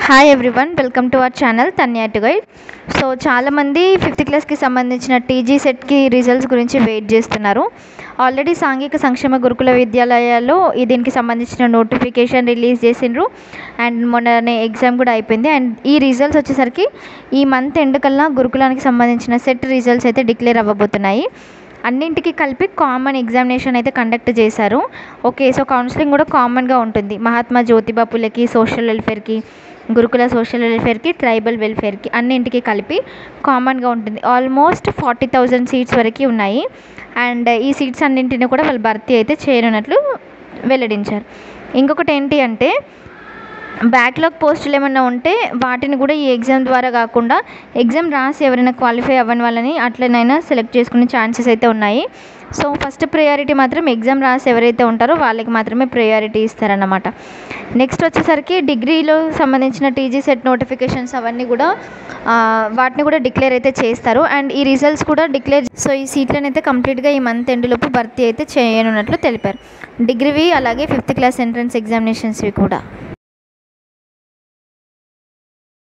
hi everyone welcome to our channel Tanya to guide so చాలామంది fifth క్లాస్కి సంబంధించిన TG సెట్కి రిజల్ట్స్ గురించి వెయిట్ చేస్తున్నారు ఆల్రెడీ సాంఘిక సంక్షేమ గురుకుల విద్యాలయాల్లో ఈ దీనికి సంబంధించిన నోటిఫికేషన్ రిలీజ్ చేసిండ్రు అండ్ మొన్ననే ఎగ్జామ్ కూడా అయిపోయింది అండ్ ఈ రిజల్ట్స్ వచ్చేసరికి ఈ మంత్ ఎండ్ కల్లా గురుకులానికి సంబంధించిన సెట్ రిజల్ట్స్ అయితే డిక్లేర్ అవ్వబోతున్నాయి అన్నింటికి కలిపి కామన్ ఎగ్జామినేషన్ అయితే కండక్ట్ చేశారు ఓకే సో కౌన్సిలింగ్ కూడా కామన్గా ఉంటుంది మహాత్మా జ్యోతిబా పులెకి సోషల్ వెల్ఫేర్కి గురుకుల సోషల్ వెల్ఫేర్కి ట్రైబల్ వెల్ఫేర్కి అన్నింటికి కలిపి కామన్గా ఉంటుంది ఆల్మోస్ట్ ఫార్టీ థౌజండ్ సీట్స్ వరకు ఉన్నాయి అండ్ ఈ సీట్స్ అన్నింటిని కూడా వాళ్ళు భర్తీ అయితే చేయనున్నట్లు వెల్లడించారు ఇంకొకటి ఏంటి అంటే బ్యాక్లాగ్ పోస్టులు ఏమైనా ఉంటే వాటిని కూడా ఈ ఎగ్జామ్ ద్వారా కాకుండా ఎగ్జామ్ రాసి ఎవరైనా క్వాలిఫై అవ్వని వాళ్ళని అట్లనైనా సెలెక్ట్ చేసుకునే ఛాన్సెస్ అయితే ఉన్నాయి సో ఫస్ట్ ప్రయారిటీ మాత్రం ఎగ్జామ్ రాసి ఎవరైతే ఉంటారో వాళ్ళకి మాత్రమే ప్రయారిటీ ఇస్తారన్నమాట నెక్స్ట్ వచ్చేసరికి డిగ్రీలో సంబంధించిన టీజీ సెట్ నోటిఫికేషన్స్ అవన్నీ కూడా ఆ, వాటిని కూడా డిక్లేర్ అయితే చేస్తారు అండ్ ఈ రిజల్ట్స్ కూడా డిక్లేర్ సో ఈ సీట్లను అయితే కంప్లీట్గా ఈ మంత్ ఎండ్లోపు భర్తీ అయితే చేయనున్నట్లు తెలిపారు డిగ్రీవి అలాగే ఫిఫ్త్ క్లాస్ ఎంట్రన్స్ ఎగ్జామినేషన్స్వి కూడా